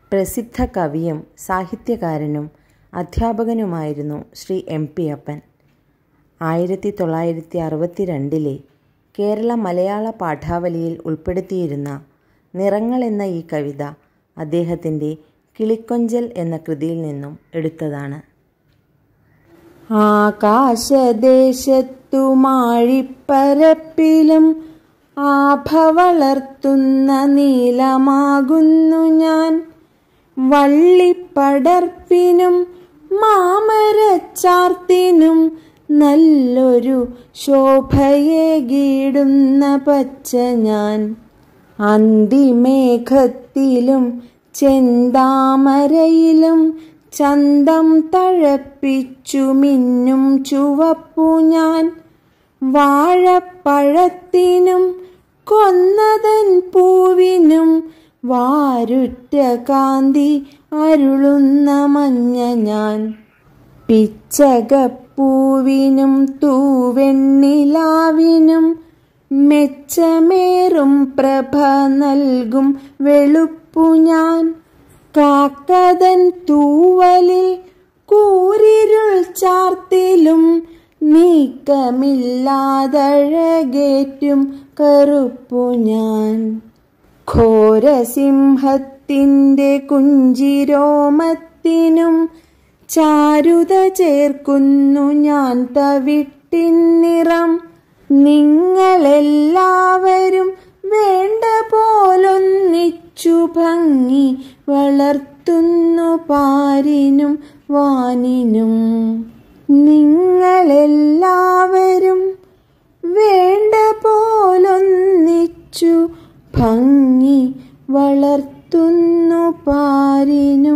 പ്രസിദ്ധ കവിയും സാഹിത്യകാരനും അധ്യാപകനുമായിരുന്നു ശ്രീ എം പി അപ്പൻ ആയിരത്തി തൊള്ളായിരത്തി അറുപത്തി രണ്ടിലെ കേരള മലയാള പാഠാവലിയിൽ ഉൾപ്പെടുത്തിയിരുന്ന നിറങ്ങൾ എന്ന ഈ കവിത അദ്ദേഹത്തിൻ്റെ കിളിക്കൊഞ്ചൽ എന്ന കൃതിയിൽ നിന്നും എടുത്തതാണ് ആകാശദേശത്തു മാഴിപ്പരപ്പിലും ആഭ വളർത്തുന്ന നീലമാകുന്നു ഞാൻ വള്ളിപ്പടർപ്പിനും മാമരച്ചാർത്തിനും നല്ലൊരു ശോഭയേകിടുന്ന പച്ച ഞാൻ അന്തിമേഘത്തിലും ചെന്താമരയിലും ചന്തം തഴപ്പിച്ചു മിന്നും ചുവപ്പു ഞാൻ വാഴപ്പഴത്തിനും കൊന്നതൻ പൂവിനും വാരുറ്റ കാന്തി അരുളുന്ന മഞ്ഞ ഞാൻ പിച്ചകപ്പൂവിനും തൂവെണ്ണിലാവിനും മെച്ചമേറും പ്രഭ നൽകും വെളുപ്പു ഞാൻ കാക്കതൻ തൂവലിൽ കൂരിരുൾ ചാർത്തിലും നീക്കമില്ലാതഴകേറ്റും കറുപ്പു ഞാൻ ഘോരസിംഹത്തിൻ്റെ കുഞ്ചിരോമത്തിനും ചാരുത ചേർക്കുന്നു ഞാൻ തവിട്ടിൻ നിറം നിങ്ങളെല്ലാവരും വേണ്ട പോലൊന്നിച്ചു ഭംഗി വളർത്തുന്നു പാരിനും വാനിനും നിങ്ങളെല്ലാവരും വേണ്ട പോലൊന്നിച്ചു ഭംഗി വളർത്തുന്നു പാരിനും